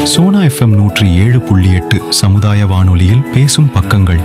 Sona FM நூற்றி ஏழு புள்ளி எட்டு சமுதாய வானொலியில் பேசும் பக்கங்கள்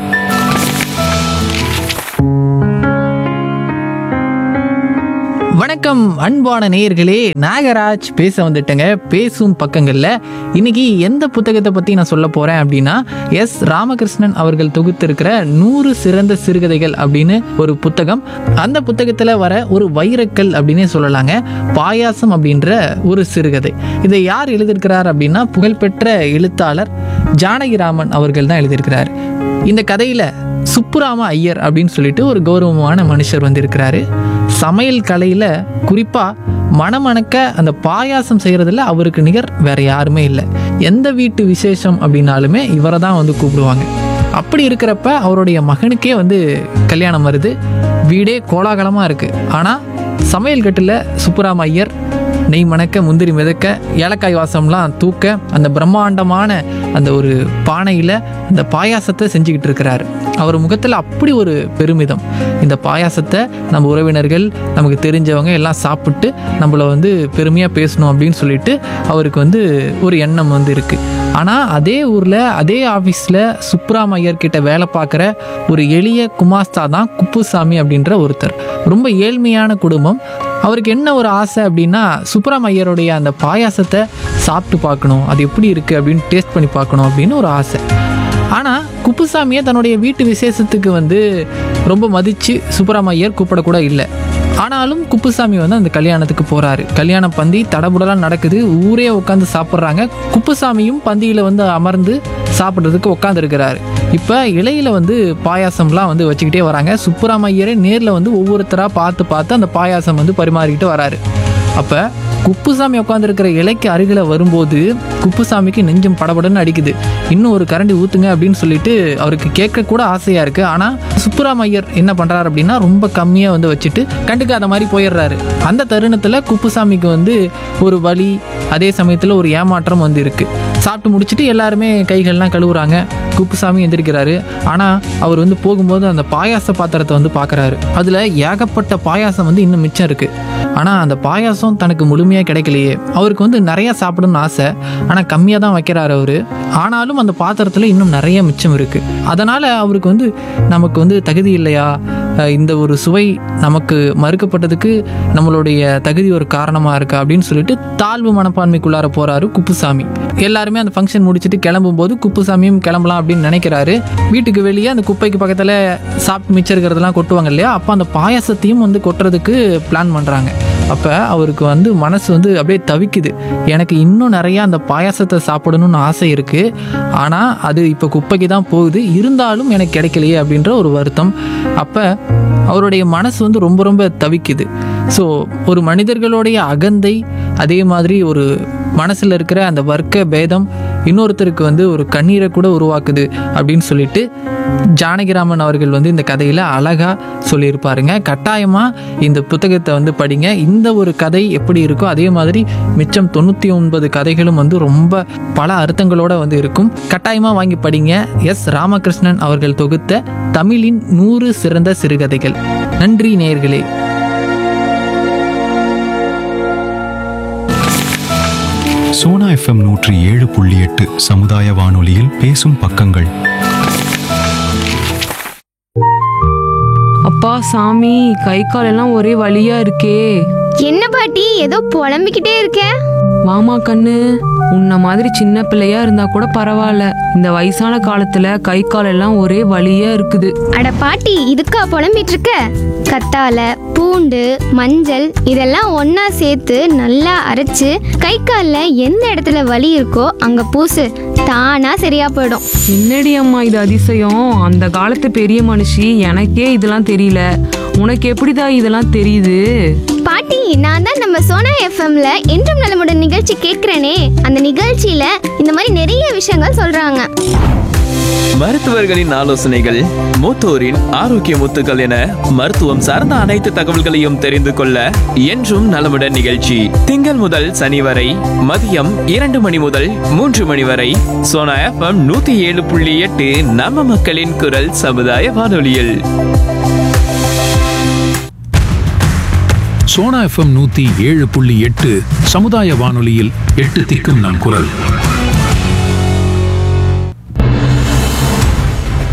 வணக்கம் அன்பான நேயர்களே நாகராஜ் பேச வந்துட்டேங்க பேசும் பக்கங்களில் இன்னைக்கு எந்த புத்தகத்தை பற்றி நான் சொல்ல போகிறேன் அப்படின்னா எஸ் ராமகிருஷ்ணன் அவர்கள் தொகுத்திருக்கிற நூறு சிறந்த சிறுகதைகள் அப்படின்னு ஒரு புத்தகம் அந்த புத்தகத்தில் வர ஒரு வைரக்கல் அப்படின்னே சொல்லலாங்க பாயாசம் அப்படின்ற ஒரு சிறுகதை இதை யார் எழுதியிருக்கிறார் அப்படின்னா புகழ்பெற்ற எழுத்தாளர் ஜானகிராமன் அவர்கள் தான் எழுதியிருக்கிறார் இந்த கதையில் சுப்புராம ஐயர் அப்படின்னு சொல்லிட்டு ஒரு கௌரவமான மனுஷர் வந்திருக்கிறாரு சமையல் கலையில் குறிப்பாக மணமணக்க அந்த பாயாசம் செய்கிறதுல அவருக்கு நிகர் வேற யாருமே இல்லை எந்த வீட்டு விசேஷம் அப்படின்னாலுமே இவரை தான் வந்து கூப்பிடுவாங்க அப்படி இருக்கிறப்ப அவருடைய மகனுக்கே வந்து கல்யாணம் வருது வீடே கோலாகலமாக இருக்குது ஆனால் சமையல் கட்டில் சுப்புராம ஐயர் நெய் மணக்க முந்திரி மிதக்க ஏலக்காய் வாசம்லாம் தூக்க அந்த பிரம்மாண்டமான அந்த ஒரு பானையில் அந்த பாயாசத்தை செஞ்சுக்கிட்டு இருக்கிறாரு அவர் முகத்தில் அப்படி ஒரு பெருமிதம் இந்த பாயாசத்தை நம்ம உறவினர்கள் நமக்கு தெரிஞ்சவங்க எல்லாம் சாப்பிட்டு நம்மளை வந்து பெருமையாக பேசணும் அப்படின்னு சொல்லிட்டு அவருக்கு வந்து ஒரு எண்ணம் வந்து இருக்குது ஆனால் அதே ஊரில் அதே ஆஃபீஸில் சுப்ராம் ஐயர் கிட்ட வேலை பார்க்குற ஒரு எளிய குமாஸ்தா தான் குப்புசாமி அப்படின்ற ஒருத்தர் ரொம்ப ஏழ்மையான குடும்பம் அவருக்கு என்ன ஒரு ஆசை அப்படின்னா சுப்ராம் ஐயருடைய அந்த பாயாசத்தை சாப்பிட்டு பார்க்கணும் அது எப்படி இருக்குது அப்படின்னு டேஸ்ட் பண்ணி பார்க்கணும் அப்படின்னு ஒரு ஆசை ஆனால் குப்புசாமியை தன்னுடைய வீட்டு விசேஷத்துக்கு வந்து ரொம்ப மதித்து சுப்ராம் ஐயர் கூப்பிடக்கூட இல்லை ஆனாலும் குப்புசாமி வந்து அந்த கல்யாணத்துக்கு போகிறாரு கல்யாண பந்தி தடபுடலாம் நடக்குது ஊரே உட்காந்து சாப்பிட்றாங்க குப்புசாமியும் பந்தியில் வந்து அமர்ந்து சாப்பிட்றதுக்கு உட்காந்துருக்கிறாரு இப்போ இலையில வந்து பாயாசம்லாம் வந்து வச்சுக்கிட்டே வராங்க சுப்புராமையரே நேரில் வந்து ஒவ்வொருத்தராக பார்த்து பார்த்து அந்த பாயாசம் வந்து பரிமாறிக்கிட்டு வராரு அப்போ குப்புசாமி உட்காந்துருக்கிற இலைக்கு அருகில் வரும்போது குப்புசாமிக்கு நெஞ்சம் படபடன்னு அடிக்குது இன்னும் ஒரு கரண்டி ஊற்றுங்க அப்படின்னு சொல்லிட்டு அவருக்கு கேட்க கூட ஆசையாக இருக்குது ஆனால் சுப்புராமையர் என்ன பண்ணுறாரு அப்படின்னா ரொம்ப கம்மியாக வந்து வச்சுட்டு கண்டுக்காத மாதிரி போயிடுறாரு அந்த தருணத்தில் குப்புசாமிக்கு வந்து ஒரு வலி அதே சமயத்தில் ஒரு ஏமாற்றம் வந்து இருக்குது சாப்பிட்டு முடிச்சுட்டு எல்லாருமே கைகள்லாம் கழுவுறாங்க குப்புசாமி எந்திரிக்கிறாரு ஆனால் அவர் வந்து போகும்போது அந்த பாயாச பாத்திரத்தை வந்து பார்க்குறாரு அதில் ஏகப்பட்ட பாயாசம் வந்து இன்னும் மிச்சம் இருக்குது ஆனால் அந்த பாயாசம் தனக்கு முழுமையாக கிடைக்கலையே அவருக்கு வந்து நிறையா சாப்பிடணும்னு ஆசை ஆனால் கம்மியாக தான் வைக்கிறாரு அவர் ஆனாலும் அந்த பாத்திரத்தில் இன்னும் நிறைய மிச்சம் இருக்குது அதனால் அவருக்கு வந்து நமக்கு வந்து தகுதி இல்லையா அஹ் இந்த ஒரு சுவை நமக்கு மறுக்கப்பட்டதுக்கு நம்மளுடைய தகுதி ஒரு காரணமாக இருக்கா அப்படின்னு சொல்லிட்டு தாழ்வு மனப்பான்மைக்குள்ளார போகிறாரு குப்புசாமி எல்லாருமே அந்த ஃபங்க்ஷன் முடிச்சுட்டு கிளம்பும்போது குப்புசாமியும் கிளம்பலாம் அப்படின்னு நினைக்கிறாரு வீட்டுக்கு வெளியே அந்த குப்பைக்கு பக்கத்தில் சாப்பிட்டு மிச்சம் இருக்கிறதெல்லாம் கொட்டுவாங்க இல்லையா அப்போ அந்த பாயாசத்தையும் வந்து கொட்டுறதுக்கு பிளான் பண்ணுறாங்க அப்போ அவருக்கு வந்து மனசு வந்து அப்படியே தவிக்குது எனக்கு இன்னும் நிறையா அந்த பாயாசத்தை சாப்பிடணும்னு ஆசை இருக்குது ஆனால் அது இப்போ குப்பைக்கு தான் போகுது இருந்தாலும் எனக்கு கிடைக்கலையே அப்படின்ற ஒரு வருத்தம் அப்போ அவருடைய மனசு வந்து ரொம்ப ரொம்ப தவிக்குது ஸோ ஒரு மனிதர்களுடைய அகந்தை அதே மாதிரி ஒரு மனசில் இருக்கிற அந்த வர்க்க பேதம் இன்னொருத்தருக்கு வந்து ஒரு கண்ணீரை கூட உருவாக்குது அப்படின்னு சொல்லிட்டு ஜானகிராமன் அவர்கள் வந்து இந்த கதையில் அழகாக சொல்லியிருப்பாருங்க கட்டாயமாக இந்த புத்தகத்தை வந்து படிங்க இந்த ஒரு கதை எப்படி இருக்கோ அதே மாதிரி மிச்சம் தொண்ணூற்றி ஒன்பது கதைகளும் வந்து ரொம்ப பல அர்த்தங்களோட வந்து இருக்கும் கட்டாயமாக வாங்கி படிங்க எஸ் ராமகிருஷ்ணன் அவர்கள் தொகுத்த தமிழின் நூறு சிறந்த சிறுகதைகள் நன்றி நேயர்களே சோனா எஃப்எம் நூற்றி ஏழு புள்ளி எட்டு சமுதாய வானொலியில் பேசும் பக்கங்கள் அப்பா சாமி கை காலெல்லாம் ஒரே வலியா இருக்கே என்ன பாட்டி ஏதோ புலம்பிக்கிட்டே இருக்க வாமா கண்ணு உன்ன மாதிரி சின்ன பிள்ளையா இருந்தா கூட பரவாயில்ல இந்த வயசான காலத்துல கை காலெல்லாம் ஒரே வலியா இருக்குது அட பாட்டி இதுக்கா புலம்பிட்டு இருக்க கத்தால பூண்டு மஞ்சள் இதெல்லாம் ஒண்ணா சேர்த்து நல்லா அரைச்சு கை காலில் எந்த இடத்துல வலி இருக்கோ அங்க பூசு தானா சரியா போயிடும் என்னடி அம்மா இது அதிசயம் அந்த காலத்து பெரிய மனுஷி எனக்கே இதெல்லாம் தெரியல உனக்கு எப்படிதா இதெல்லாம் தெரியுது பாட்டி நான் தான் நம்ம சோனா எஃப்எம்ல என்றும் நலமுடன் நிகழ்ச்சி கேட்கிறேனே அந்த நிகழ்ச்சியில இந்த மாதிரி நிறைய விஷயங்கள் சொல்றாங்க மருத்துவர்களின் ஆலோசனைகள் மூத்தோரின் ஆரோக்கிய முத்துக்கள் என மருத்துவம் சார்ந்த அனைத்து தகவல்களையும் தெரிந்து கொள்ள என்றும் நலமுடன் நிகழ்ச்சி திங்கள் முதல் சனி வரை மதியம் இரண்டு மணி முதல் மூன்று மணி வரை சோனா எஃப்எம் நூத்தி ஏழு புள்ளி எட்டு நம்ம மக்களின் குரல் சமுதாய வானொலியில் சோனா எஃப்எம் நூத்தி ஏழு புள்ளி எட்டு சமுதாய வானொலியில் எட்டு திக்கும் நம் குரல்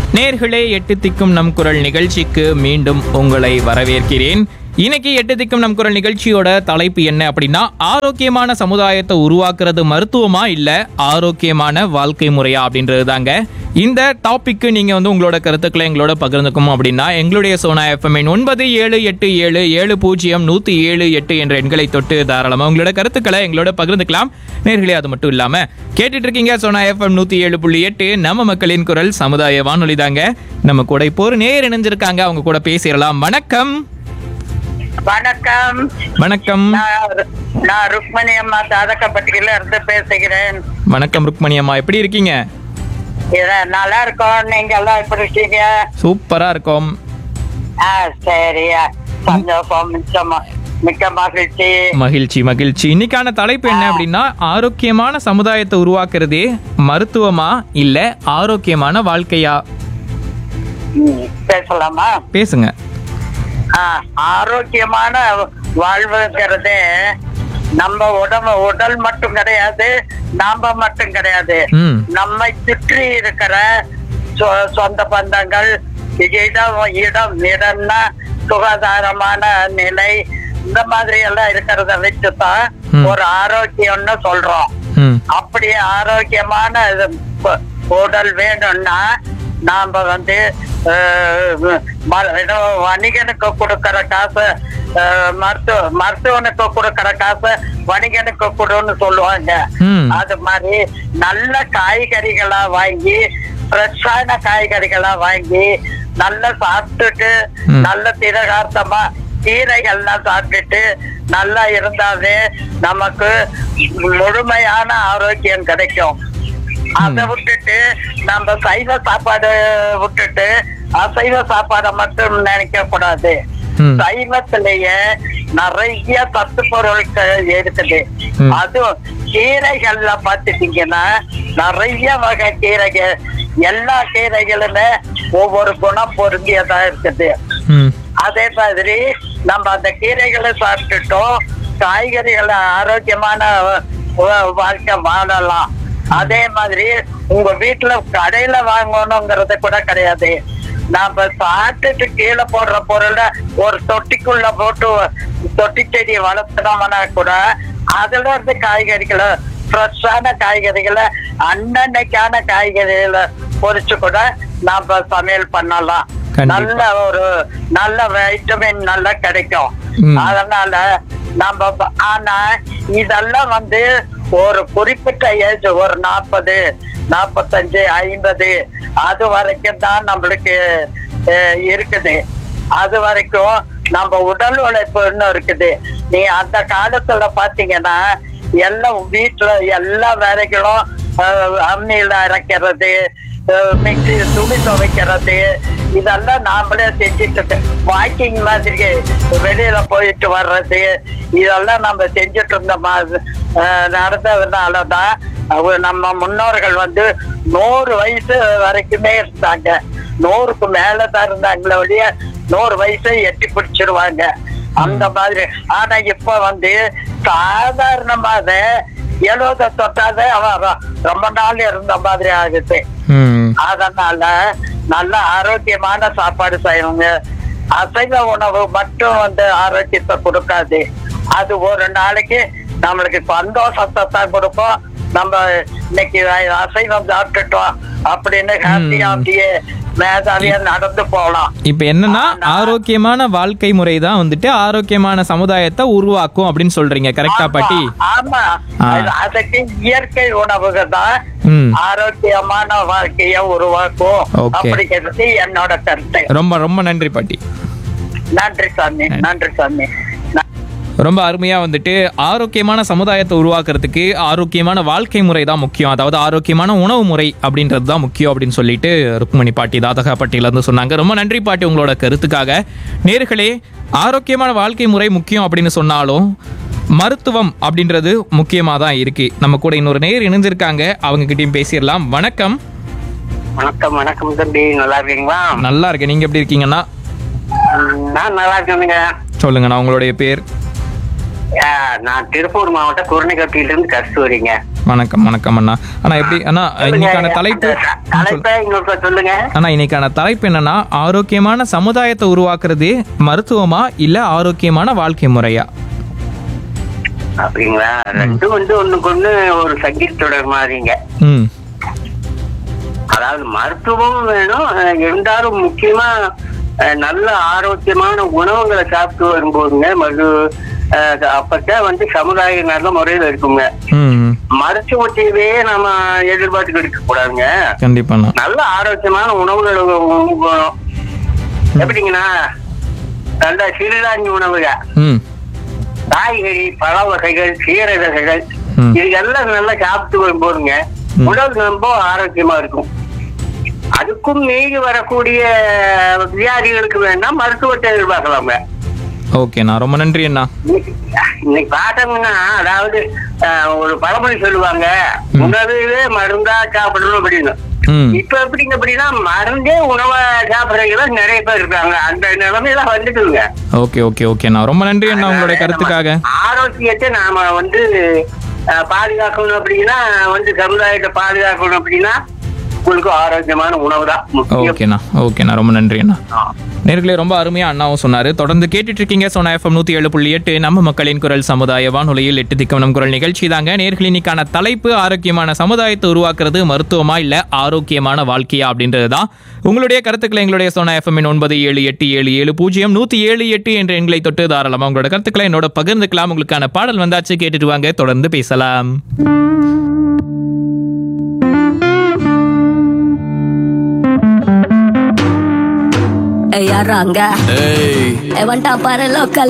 நேர்களே எட்டு திக்கும் நம் குரல் நிகழ்ச்சிக்கு மீண்டும் உங்களை வரவேற்கிறேன் இன்னைக்கு எட்டு திக்கும் நம் குரல் நிகழ்ச்சியோட தலைப்பு என்ன அப்படின்னா ஆரோக்கியமான சமுதாயத்தை உருவாக்குறது மருத்துவமா இல்ல ஆரோக்கியமான வாழ்க்கை முறையா அப்படின்றது தாங்க இந்த டாபிக்கு நீங்க வந்து உங்களோட கருத்துக்களை எங்களோட பகிர்ந்துக்கணும் அப்படின்னா எங்களுடைய சோனா எஃப்எம் ஒன்பது ஏழு எட்டு ஏழு ஏழு பூஜ்ஜியம் நூத்தி ஏழு எட்டு என்ற எண்களை தொட்டு தாராளமா உங்களோட கருத்துக்களை எங்களோட பகிர்ந்துக்கலாம் நேர்களே அது மட்டும் இல்லாம கேட்டுட்டு இருக்கீங்க சோனா எஃப்எம் நூத்தி ஏழு புள்ளி எட்டு நம்ம மக்களின் குரல் சமுதாய வானொலி தாங்க நம்ம கூட இப்போ ஒரு நேர் இணைஞ்சிருக்காங்க அவங்க கூட பேசிடலாம் வணக்கம் வணக்கம் வணக்கம் நான் ரு- நான் ருக்மணி அம்மா தாதக்கப்பட்டியில இருந்து பேசுகிறேன் வணக்கம் ருக்மணி அம்மா எப்படி இருக்கீங்க இத நல்லா இருக்கோம் நீங்க எல்லாம் எப்படி இருக்கீங்க சூப்பரா இருக்கோம் ஆ சரி சந்தோஷம் மிச்சமா மிக்க மகிழ்ச்சி மகிழ்ச்சி மகிழ்ச்சி இன்னைக்கான தலைப்பு என்ன அப்படின்னா ஆரோக்கியமான சமுதாயத்தை உருவாக்குறதே மருத்துவமா இல்ல ஆரோக்கியமான வாழ்க்கையா ம், பேசலாமா பேசுங்க ஆ, ஆரோக்கியமான வாழ்வுங்கிறது நம்ம உடம்பு உடல் மட்டும் கிடையாது நாம மட்டும் கிடையாது ம் நம்மை சுற்றி இருக்கிற சொ- சொந்த பந்தங்கள் இடம் இடம் இடம்னா சுகாதாரமான நிலை இந்த மாதிரி எல்லாம் இருக்கிறத வச்சுதான் ம். ஒரு ஆரோக்கியம்னு சொல்றோம் ம் அப்படி ஆரோக்கியமான இது ப- உடல் வேணும்னா நாம வந்து அஹ், ம- ஏதோ வணிகனுக்கு கொடுக்கற காசு அஹ், மருத்துவ மருத்துவனுக்கு கொடுக்கற காசு வணிகனுக்கு கொடுன்னு சொல்லுவாங்க ம். அது மாதிரி நல்ல காய்கறிகளா வாங்கி ஃப்ரெஷ்ஷான காய்கறிகளா வாங்கி நல்லா சாப்பிட்டுட்டு ம். நல்ல திரகார்த்தமா கீரைகள்லாம் சாப்பிட்டுட்டு நல்லா இருந்தாலே நமக்கு முழுமையான ஆரோக்கியம் கிடைக்கும் அதை விட்டுட்டு நம்ம சைவ சாப்பாடு விட்டுட்டு அசைவ சாப்பாடை மட்டும் நினைக்க கூடாது ம். சைவத்திலேயே நிறைய சத்து பொருட்கள் இருக்குது ம். அதுவும் கீரைகள்ல பாத்துட்டீங்கன்னா நிறைய வகை கீரைகள் எல்லா கீரைகளுமே ஒவ்வொரு குணம் பொருந்தியதா இருக்குது ம் அதே மாதிரி நம்ம அந்த கீரைகளை சாப்பிட்டுட்டோம் காய்கறிகளை ஆரோக்கியமான வா- வாழ்க்கை வாழலாம் அதே மாதிரி உங்க வீட்டுல கடையில வாங்கணுங்கிறது கூட கிடையாது நாம சாப்பிட்டுட்டு கீழே போடுற பொருளை ஒரு தொட்டிக்குள்ள போட்டு தொட்டி செடி வளர்த்துனோம்னா கூட அதுல இருந்து காய்கறிகளை ஃப்ரெஷ்ஷான காய்கறிகளை அன்னன்னைக்கான காய்கறிகளை பொரிச்சு கூட நாம சமையல் பண்ணலாம் கண்டிப்பா. நல்ல ஒரு நல்ல வைட்டமின் நல்லா கிடைக்கும் ம். அதனால நம்ம ப- ஆனா இதெல்லாம் வந்து ஒரு குறிப்பிட்ட ஏஜ் ஒரு நாற்பது நாற்பத்தஞ்சு ஐம்பது அது வரைக்கும் தான் நம்மளுக்கு அஹ், இருக்குது அது வரைக்கும் நம்ம உடல் உழைப்புன்னு இருக்குது நீ அந்த காலத்துல பாத்தீங்கன்னா எல்லாம் வீட்டுல எல்லா வேலைகளும் அஹ், அம்மியில அரைக்கிறது அஹ், மிக்ஸி துணி துவைக்கிறது இதெல்லாம் நாமளே செஞ்சுட்டு வாக்கிங் மாதிரி வெளியில போயிட்டு வர்றது இதெல்லாம் நம்ம செஞ்சுட்டு இருந்த மாதிரி நடந்ததுனாலதான் அவங்க நம்ம முன்னோர்கள் வந்து நூறு வயசு வரைக்குமே இருந்தாங்க நூறுக்கு மேலதான் இருந்தாங்களே ஒழிய நூறு வயசை எட்டி பிடிச்சிருவாங்க அந்த மாதிரி ஆனா இப்ப வந்து சாதாரணமாக எழுபத தொட்டாதே அவன் ரொ- ரொம்ப நாள் இருந்த மாதிரி ஆகுது ம் அதனால நல்ல ஆரோக்கியமான சாப்பாடு செய்யணுங்க அசைவ உணவு மட்டும் வந்து ஆரோக்கியத்தை கொடுக்காது அது ஒரு நாளைக்கு நம்மளுக்கு சந்தோஷத்தை தான் கொடுக்கும் நம்ம இன்னைக்கு அசைவம் சாப்பிட்டுட்டோம் அப்படின்னு ஹாப்பியா அப்படியே மேதாவியா நடந்து போகலாம் இப்போ என்னன்னா ஆரோக்கியமான வாழ்க்கை முறை தான் வந்துட்டு ஆரோக்கியமான சமுதாயத்தை உருவாக்கும் அப்படின்னு சொல்றீங்க கரெக்டா பாட்டி ஆமா ஆ. அது- அதுக்கு இயற்கை உணவுகள் தான் ம் ஆரோக்கியமான வாழ்க்கைய உருவாக்கும் Okay. அப்படிங்கிறது என்னோட கருத்து ரொம்ப ரொம்ப நன்றி பாட்டி நன்றி சாமி நன்றி சாமி ந- ரொம்ப அருமையா வந்துட்டு ஆரோக்கியமான சமுதாயத்தை உருவாக்குறதுக்கு ஆரோக்கியமான வாழ்க்கை முறை தான் முக்கியம் அதாவது ஆரோக்கியமான உணவு முறை அப்படின்றது தான் முக்கியம் அப்படின்னு சொல்லிட்டு ருக்மணி பாட்டி தாதகா பாட்டியில இருந்து சொன்னாங்க ரொம்ப நன்றி பாட்டி உங்களோட கருத்துக்காக நேர்களே ஆரோக்கியமான வாழ்க்கை முறை முக்கியம் அப்படின்னு சொன்னாலும் மருத்துவம் அப்படின்றது முக்கியமாக தான் இருக்கு நம்ம கூட இன்னொரு நேர் இணைஞ்சிருக்காங்க அவங்க கிட்டயும் பேசிடலாம் வணக்கம் வணக்கம் வணக்கம் தம்பி நல்லா இருக்கீங்களா நல்லா இருக்கேன் நீங்க எப்படி இருக்கீங்கன்னா ம், நான் நல்லா இருக்கேனுங்க சொல்லுங்கண்ணா உங்களுடைய பேர் ஆஹ் நான் திருப்பூர் மாவட்டம் குருணைக்கட்டியிலிருந்து கஸ்தூரிங்க வணக்கம் வணக்கம் அண்ணா அண்ணா எப்படி அண்ணா இன்னைக்கான தலைப்பு அந்த த- தலைப்பை இன்னொரு சொல்லுங்க அண்ணா இன்னைக்கான தலைப்பு என்னன்னா ஆரோக்கியமான சமுதாயத்தை உருவாக்குறது மருத்துவமா இல்ல ஆரோக்கியமான வாழ்க்கை முறையா அப்படிங்களா ரெண்டும் வந்து ஒண்ணுக்கு ஒண்ணு ஒரு சங்கீத தொடர் மாதிரிங்க ம் அதாவது மருத்துவம் வேணும் அஹ் இருந்தாலும் முக்கியமா அஹ் நல்ல ஆரோக்கியமான உணவுகளை சாப்பிட்டு வரும்போதுங்க மறு அஹ் அப்பதான் வந்து சமுதாயம் நல்ல முறையில் இருக்குங்க ம் மருத்துவத்தையவே நம்ம எதிர்பார்த்து இருக்க கூடாதுங்க கண்டிப்பாண்ணா நல்ல ஆரோக்கியமான உணவுகள் உண்ணும். எப்படிங்கன்னா நல்ல சிறுதானிய உணவுக ம் காய்கறி பழ வகைகள் கீரை வகைகள் ம். இது எல்லாம் நல்லா சாப்பிட்டு வரும்போதுங்க உடல் ரொம்ப ஆரோக்கியமா இருக்கும் அதுக்கும் மீறி வரக்கூடிய வியாதிகளுக்கு வேணா மருத்துவத்தை எதிர்பார்க்கலாங்க ஓகேண்ணா ரொம்ப நன்றி அண்ணா இன்னைக்கு இன்னைக்கு பார்த்தோம்னா அதாவது அஹ், ஒரு பழமொழி சொல்லுவாங்க உணவே மருந்தா சாப்பிடணும் அப்படின்னு ம் இப்ப எப்படிங்க அப்படின்னா மருந்தே உணவை சாப்பிடுறவங்க நிறைய பேர் இருக்காங்க அந்த நிலைமையில வந்துட்டுங்க ஓகே ஓகே ஓகேண்ணா ரொம்ப நன்றி அண்ணா உங்களுடைய கருத்துக்காக ஆரோக்கியத்தை நாம வந்து அஹ், பாதுகாக்கணும் அப்படின்னா வந்து சமுதாயத்தை பாதுகாக்கணும் அப்படின்னா உங்களுக்கு ஆரோக்கியமான உணவு தான் முக்கியம் ஓகேண்ணா ஓகேண்ணா ரொம்ப நன்றி அண்ணா நேர்களே ரொம்ப அருமையா அண்ணாவும் சொன்னாரு தொடர்ந்து கேட்டுட்டு இருக்கீங்க சோனா எஃப்எம் நூத்தி ஏழு புள்ளி எட்டு நம்ம மக்களின் குரல் சமுதாய வானொலியில் எட்டு திக்கவனம் குரல் நிகழ்ச்சி தாங்க நேர்கள் இன்னைக்கான தலைப்பு ஆரோக்கியமான சமுதாயத்தை உருவாக்குறது மருத்துவமா இல்ல ஆரோக்கியமான வாழ்க்கையா அப்படின்றது தான் உங்களுடைய கருத்துக்களை எங்களுடைய சோனா எஃப்எம் ஒன்பது ஏழு எட்டு ஏழு ஏழு பூஜ்ஜியம் நூத்தி ஏழு எட்டு என்ற எண்களை தொட்டு தாராளமா உங்களோட கருத்துக்களை என்னோட பகிர்ந்துக்கலாம் உங்களுக்கான பாடல் வந்தாச்சு கேட்டுட்டு வாங்க தொடர்ந்து பேசலாம் யாராங்க வந்துட்டான் பாரு லோக்கல்